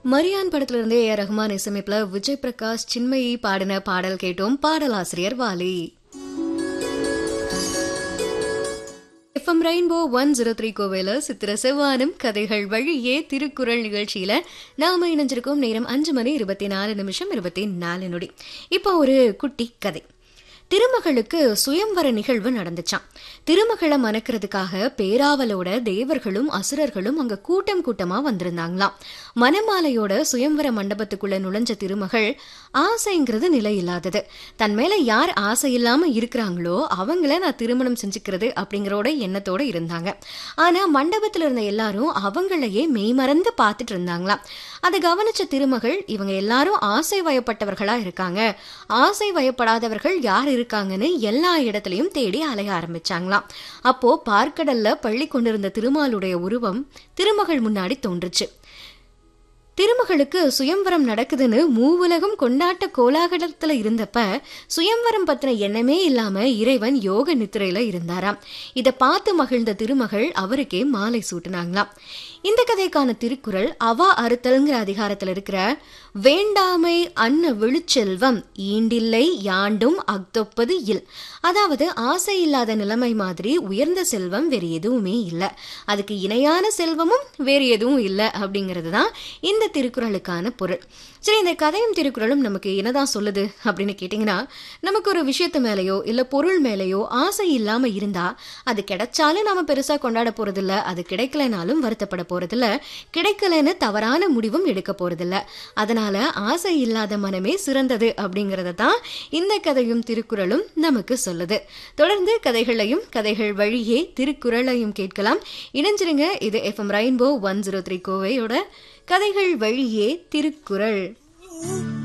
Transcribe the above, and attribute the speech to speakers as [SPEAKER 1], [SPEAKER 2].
[SPEAKER 1] மரியான் படத்துல இருந்தே ஏ ரஹ்மான் இசையமைப்புல விஜய் பிரகாஷ் சின்மயி பாடின பாடல் கேட்டோம் பாடலாசிரியர் Vaali FM rainbow one zero three கோவையில் சித்திர செவ்வானம் கதைகள் வழியே திருக்குறள் நிகழ்ச்சியில நாம இணைஞ்சிருக்கோம் நேரம் அஞ்சு மணி இருபத்தி நாலு நிமிஷம் இருபத்தி நாலு நொடி இப்போ ஒரு குட்டி கதை திருமகளுக்கு சுயம்வர நிகழ்வு நடந்துச்சாம் திருமகளை மணக்கிறதுக்காக பேராவலோட தேவர்களும் அசுரர்களும் அங்க கூட்டம் கூட்டமா வந்திருந்தாங்களாம் மணமாலையோட சுயம்வர மண்டபத்துக்குள்ள நுழைஞ்ச திருமகள் ஆசைங்கிறது நிலை இல்லாதது தன் மேல யார் ஆசை இல்லாம இருக்கிறாங்களோ அவங்கள நான் திருமணம் செஞ்சுக்கிறது அப்படிங்கிறோட எண்ணத்தோட இருந்தாங்க ஆனா மண்டபத்துல இருந்த எல்லாரும் அவங்களையே மெய்மறந்து பார்த்துட்டு இருந்தாங்களாம் அதை கவனிச்ச திருமகள் இவங்க எல்லாரும் ஆசை வயப்பட்டவர்களா இருக்காங்க ஆசை வயப்படாதவர்கள் யார் இருக்காங்கன்னு எல்லா இடத்துலயும் தேடி அலைய ஆரம்பிச்சாங்களாம் அப்போ பார்க்கடல்ல பள்ளி கொண்டிருந்த திருமாலுடைய உருவம் திருமகள் முன்னாடி தோன்றுச்சு திருமகளுக்கு சுயம்வரம் நடக்குதுன்னு மூவுலகம் கொண்டாட்ட கோலாகலத்துல இருந்தப்ப சுயம்வரம் பத்தின எண்ணமே இல்லாம இறைவன் யோக நித்திரையில இருந்தாராம் இத பார்த்து மகிழ்ந்த திருமகள் அவருக்கே மாலை சூட்டினாங்களாம் இந்த கதைக்கான திருக்குறள் அவா அறுத்தல்ங்கிற அதிகாரத்துல இருக்கிற வேண்டாமை அன்ன விழுச்செல்வம் ஈண்டில்லை யாண்டும் அக்தொப்பது இல் அதாவது ஆசை இல்லாத நிலைமை மாதிரி உயர்ந்த செல்வம் வேறு எதுவுமே இல்லை அதுக்கு இணையான செல்வமும் வேறு எதுவும் இல்லை அப்படிங்கிறது தான் இந்த திருக்குறளுக்கான பொருள் சரி இந்த கதையும் திருக்குறளும் நமக்கு என்னதான் சொல்லுது அப்படின்னு கேட்டிங்கன்னா நமக்கு ஒரு விஷயத்து மேலேயோ இல்லை பொருள் மேலேயோ ஆசை இல்லாமல் இருந்தா அது கிடைச்சாலும் நாம பெருசாக கொண்டாட போறதில்ல அது கிடைக்கலனாலும் வருத்தப்பட போறதில்ல கிடைக்கலன்னு தவறான முடிவும் எடுக்க போறதில்ல அதனால ஆசை இல்லாத மனமே சிறந்தது அப்படிங்கறத தான் இந்த கதையும் திருக்குறளும் நமக்கு சொல்லுது தொடர்ந்து கதைகளையும் கதைகள் வழியே திருக்குறளையும் கேட்கலாம் இணைஞ்சிருங்க இது FM rainbow one zero three கோவையோட கதைகள் வழியே திருக்குறள்